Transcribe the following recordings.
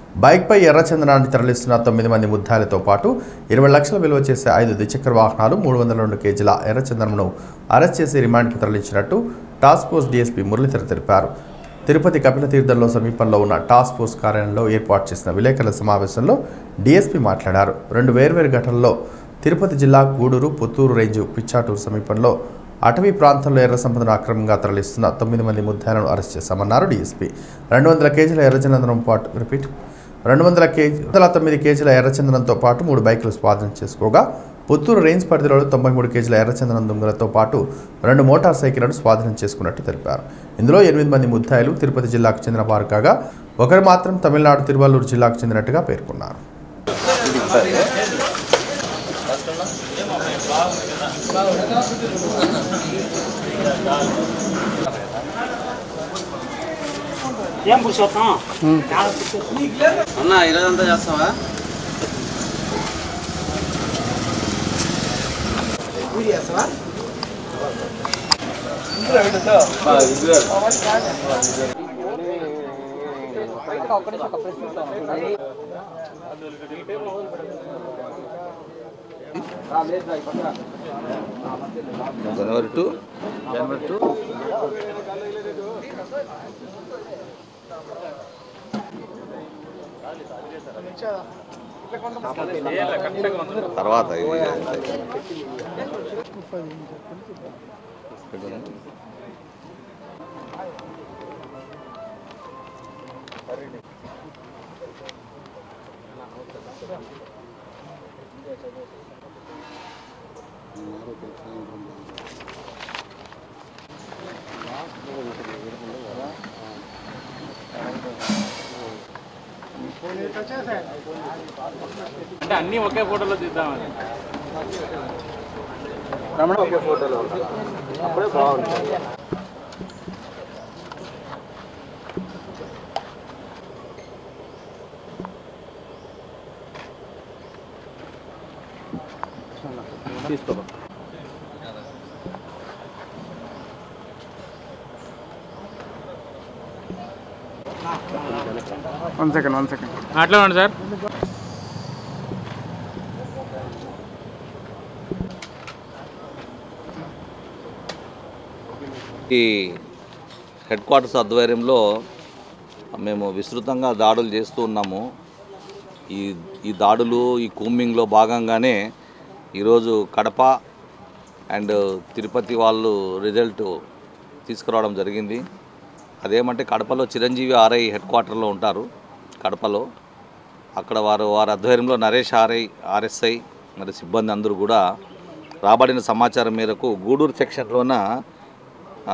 బైక్పై ఎర్రచందనాన్ని తరలిస్తున్న తొమ్మిది మంది ముద్దాయిలతో పాటు ఇరవై లక్షల విలువ చేసే ఐదు ద్విచక్ర వాహనాలు మూడు వందల రెండు కేజీల ఎర్రచందనంను అరెస్ట్ చేసి రిమాండ్కి తరలించినట్టు టాస్క్ ఫోర్స్ డీఎస్పీ మురళీధర్ తెలిపారు తిరుపతి కపిలతీర్థంలో సమీపంలో ఉన్న టాస్క్ ఫోర్స్ కార్యాలయంలో ఏర్పాటు చేసిన విలేకరుల సమావేశంలో డీఎస్పీ మాట్లాడారు రెండు వేర్వేరు ఘటనల్లో తిరుపతి జిల్లా గూడూరు పుత్తూరు రేంజు పిచ్చాటూరు సమీపంలో అటవీ ప్రాంతంలో ఎర్ర సంపదను అక్రమంగా తరలిస్తున్న తొమ్మిది మంది ముద్దాయిలను అరెస్ట్ చేశామన్నారు డీఎస్పీ రెండు వందల కేజీల ఎర్రచందనం పాటు రిపీట్ రెండు వందల కేజీ వందల తొమ్మిది కేజీల ఎర్రచందనంతో పాటు మూడు బైకులు స్వాధీనం చేసుకోగా పుత్తూరు రేంజ్ పరిధిలో తొంభై మూడు కేజీల ఎర్రచందనం దొంగలతో పాటు రెండు మోటార్ సైకిళ్లను స్వాధీనం చేసుకున్నట్టు తెలిపారు ఇందులో ఎనిమిది మంది ముద్దాయిలు తిరుపతి జిల్లాకు చెందిన వారు కాగా ఒకరు మాత్రం తమిళనాడు తిరువల్లూరు జిల్లాకు చెందినట్టుగా పేర్కొన్నారు ఏం పురుషోత్తం అన్న ఈరోజంతా చేస్తావా జనవరి టూ జనవరి టూ తర్వాత ఇది అంటే అన్ని ఒకే ఫోటోలో తీద్దామని ఒకే ఫోటోలో అప్పుడే బాగుంటుంది తీసుకో వన్ సెకండ్ వన్ సెకండ్ అట్లా ఉండి సార్ ఈ హెడ్ క్వార్టర్స్ ఆధ్వర్యంలో మేము విస్తృతంగా దాడులు చేస్తూ ఉన్నాము ఈ ఈ దాడులు ఈ కూంబింగ్లో భాగంగానే ఈరోజు కడప అండ్ తిరుపతి వాళ్ళు రిజల్ట్ తీసుకురావడం జరిగింది అదేమంటే కడపలో చిరంజీవి ఆర్ఐ హెడ్ క్వార్టర్లో ఉంటారు కడపలో అక్కడ వారు వారి ఆధ్వర్యంలో నరేష్ ఆర్ఐ ఆర్ఎస్ఐ మరి సిబ్బంది అందరూ కూడా రాబడిన సమాచారం మేరకు గూడూరు సెక్షన్లోన ఆ,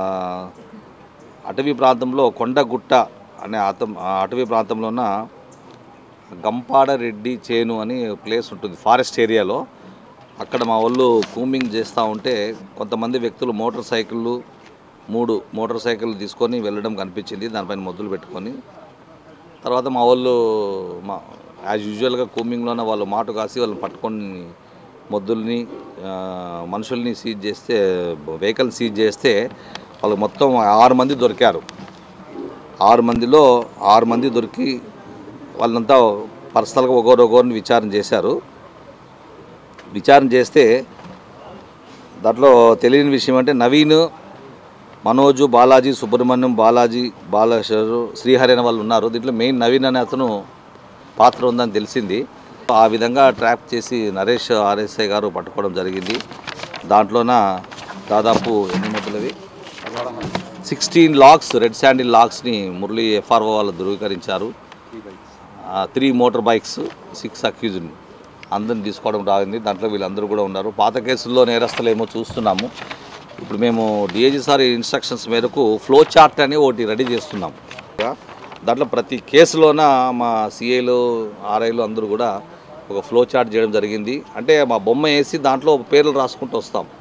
అటవీ ప్రాంతంలో కొండగుట్ట అనే అతం ఆ అటవీ ప్రాంతంలోన గంపాడ రెడ్డి చేను అని ప్లేస్ ఉంటుంది ఫారెస్ట్ ఏరియాలో అక్కడ మా వాళ్ళు కూమింగ్ చేస్తూ ఉంటే కొంతమంది వ్యక్తులు మోటార్ సైకిళ్ళు మూడు మోటార్ సైకిళ్ళు తీసుకొని వెళ్ళడం కనిపించింది దానిపైన మొద్దులు పెట్టుకొని తర్వాత మా వాళ్ళు మా యాజ్ యూజువల్గా కూమింగ్లోనే వాళ్ళు మాటు కాసి వాళ్ళని పట్టుకొని మొద్దుల్ని ఆ, మనుషుల్ని సీజ్ చేస్తే వెహికల్ సీజ్ చేస్తే వాళ్ళు మొత్తం ఆరు మంది దొరికారు ఆరు మందిలో ఆరు మంది దొరికి వాళ్ళంతా పర్సనల్గా ఒకరు ఒకరిని విచారణ చేశారు విచారణ చేస్తే దాంట్లో తెలియని విషయం అంటే నవీన్ మనోజు బాలాజీ సుబ్రహ్మణ్యం బాలాజీ బాలేశ్వరు శ్రీహరి అనే వాళ్ళు ఉన్నారు దీంట్లో మెయిన్ నవీన్ అనే అతను పాత్ర ఉందని తెలిసింది ఆ విధంగా ట్రాప్ చేసి నరేష్ ఆర్ఎస్ఐ గారు పట్టుకోవడం జరిగింది దాంట్లోన దాదాపు ఎన్ని మొదలవి సిక్స్టీన్ లాక్స్ రెడ్ శాండిల్ లాక్స్ని మురళి ఎఫ్ఆర్ఓ వాళ్ళు ధృవీకరించారు త్రీ మోటార్ బైక్స్ సిక్స్ అక్యూజ్ని అందరిని తీసుకోవడం రాగింది దాంట్లో వీళ్ళందరూ కూడా ఉన్నారు పాత కేసుల్లో నేరస్తులు ఏమో చూస్తున్నాము ఇప్పుడు మేము డిఏజీ సార్ ఇన్స్ట్రక్షన్స్ మేరకు ఫ్లో చార్ట్ అని ఒకటి రెడీ చేస్తున్నాం దాంట్లో ప్రతి కేసులోన మా సిఐలు ఆర్ఐలు అందరూ కూడా ఒక ఫ్లో చార్ట్ చేయడం జరిగింది అంటే మా బొమ్మ వేసి దాంట్లో పేర్లు రాసుకుంటూ వస్తాం